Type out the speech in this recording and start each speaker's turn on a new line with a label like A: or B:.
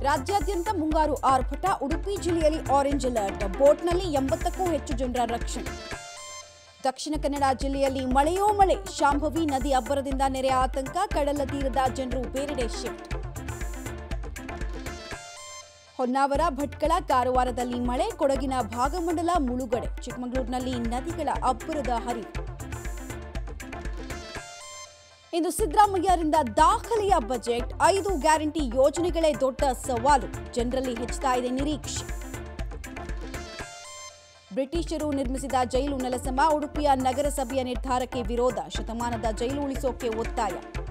A: ರಾಜ್ಯಾದ್ಯಂತ ಮುಂಗಾರು ಆರ್ಭಟ ಉಡುಪಿ ಜಿಲ್ಲೆಯಲ್ಲಿ ಆರೆಂಜ್ ಅಲರ್ಟ್ ಬೋಟ್ನಲ್ಲಿ ಎಂಬತ್ತಕ್ಕೂ ಹೆಚ್ಚು ಜನರ ರಕ್ಷಣೆ ದಕ್ಷಿಣ ಕನ್ನಡ ಜಿಲ್ಲೆಯಲ್ಲಿ ಮಳೆಯೋ ಮಳೆ ಶಾಂಭವಿ ನದಿ ಅಬ್ಬರದಿಂದ ನೆರೆ ಆತಂಕ ಕಡಲ ತೀರದ ಜನರು ಬೇರೆಡೆ ಶಿಫ್ಟ್ ಹೊನ್ನಾವರ ಭಟ್ಕಳ ಕಾರವಾರದಲ್ಲಿ ಮಳೆ ಕೊಡಗಿನ ಭಾಗಮಂಡಲ ಮುಳುಗಡೆ ಚಿಕ್ಕಮಗಳೂರಿನಲ್ಲಿ ನದಿಗಳ ಅಬ್ಬರದ ಹರಿವು ಇಂದು ಸಿದ್ದರಾಮಯ್ಯರಿಂದ ದಾಖಲೆಯ ಬಜೆಟ್ ಐದು ಗ್ಯಾರಂಟಿ ಯೋಜನೆಗಳೇ ದೊಡ್ಡ ಸವಾಲು ಜನರಲ್ಲಿ ಹೆಚ್ಚುತ್ತಾ ಇದೆ ನಿರೀಕ್ಷೆ ಬ್ರಿಟಿಷರು ನಿರ್ಮಿಸಿದ ಜೈಲು ನೆಲಸಮ ಉಡುಪಿಯ ನಗರಸಭೆಯ ನಿರ್ಧಾರಕ್ಕೆ ವಿರೋಧ ಶತಮಾನದ ಜೈಲು ಉಳಿಸೋಕೆ ಒತ್ತಾಯ